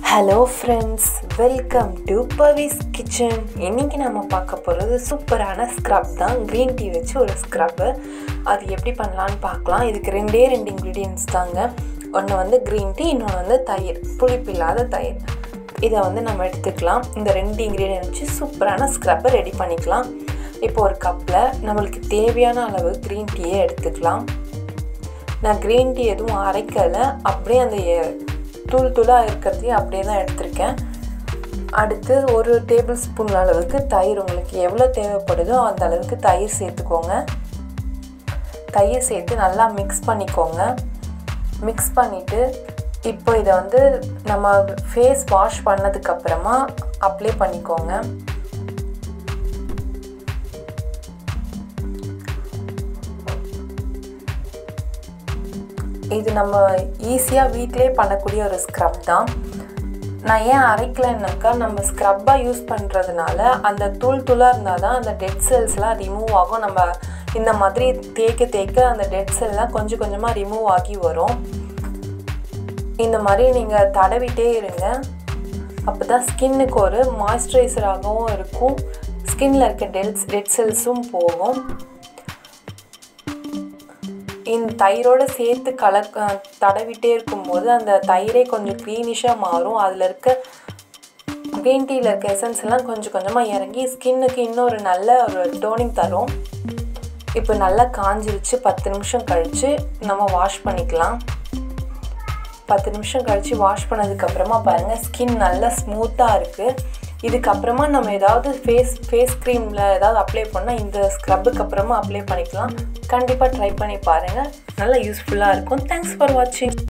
hello friends welcome to Pavi's kitchen இன்றைக்கி நம்ம பார்க்க போகிறது சூப்பரான ஸ்க்ரப் தான் க்ரீன் டீ வச்சு ஒரு ஸ்க்ரப்பு அது எப்படி பண்ணலான்னு பார்க்கலாம் இதுக்கு ரெண்டே ரெண்டு இன்க்ரீடியன்ஸ் தாங்க ஒன்று வந்து க்ரீன் டீ இன்னொன்று வந்து தயிர் புளிப்பு இல்லாத தயிர் இதை வந்து நம்ம எடுத்துக்கலாம் இந்த ரெண்டு இன்க்ரீடியன்ட் வச்சு சூப்பரான ஸ்க்ரப்பை ரெடி பண்ணிக்கலாம் இப்போ ஒரு கப்பில் நம்மளுக்கு தேவையான அளவு க்ரீன் டீயை எடுத்துக்கலாம் நான் க்ரீன் டீ எதுவும் அரைக்கலை அப்படியே அந்த தூள் தூளாக இருக்கிறதையும் அப்படியே தான் எடுத்திருக்கேன் அடுத்து ஒரு டேபிள் ஸ்பூன் அளவுக்கு தயிர் உங்களுக்கு எவ்வளோ தேவைப்படுதோ அந்த அளவுக்கு தயிர் சேர்த்துக்கோங்க தயிர் சேர்த்து நல்லா மிக்ஸ் பண்ணிக்கோங்க மிக்ஸ் பண்ணிவிட்டு இப்போ இதை வந்து நம்ம ஃபேஸ் வாஷ் பண்ணதுக்கப்புறமா அப்ளை பண்ணிக்கோங்க இது நம்ம ஈஸியாக வீட்டிலே பண்ணக்கூடிய ஒரு ஸ்க்ரப் தான் நான் ஏன் அரைக்கலைன்னாக்கா நம்ம ஸ்க்ரப்பாக யூஸ் பண்ணுறதுனால அந்த தூள் தூளாக இருந்தால் தான் அந்த டெட் செல்ஸ்லாம் ரிமூவ் ஆகும் நம்ம இந்த மாதிரி தேய்க்க தேய்க்க அந்த டெட் செல்லாம் கொஞ்சம் கொஞ்சமாக ரிமூவ் ஆகி வரும் இந்த மாதிரி நீங்கள் தடவிட்டே இருங்க அப்போ தான் ஸ்கின்னுக்கு ஒரு மாய்ஸ்சரைசராகவும் இருக்கும் ஸ்கின்னில் இருக்க டெல்ஸ் டெட் செல்ஸும் போகும் இந்த தயிரோடு சேர்த்து கலக்க தடவிட்டே இருக்கும்போது அந்த தயிரே கொஞ்சம் க்ரீனிஷாக மாறும் அதில் இருக்க க்ரீன் டீயில் இருக்க எசன்ஸ் எல்லாம் கொஞ்சம் கொஞ்சமாக இறங்கி ஸ்கின்னுக்கு இன்னும் ஒரு நல்ல ஒரு டோனிங் தரும் இப்போ நல்லா காஞ்சிருச்சு பத்து நிமிஷம் கழித்து நம்ம வாஷ் பண்ணிக்கலாம் பத்து நிமிஷம் கழித்து வாஷ் பண்ணதுக்கப்புறமா பாருங்கள் ஸ்கின் நல்லா ஸ்மூத்தாக இருக்குது இதுக்கப்புறமா நம்ம ஏதாவது ஃபேஸ் ஃபேஸ் க்ரீமில் ஏதாவது அப்ளை பண்ணால் இந்த ஸ்க்ரப்புக்கு அப்புறமா அப்ளை பண்ணிக்கலாம் கண்டிப்பாக ட்ரை பண்ணி பாருங்கள் நல்லா யூஸ்ஃபுல்லாக இருக்கும் தேங்க்ஸ் ஃபார் வாட்சிங்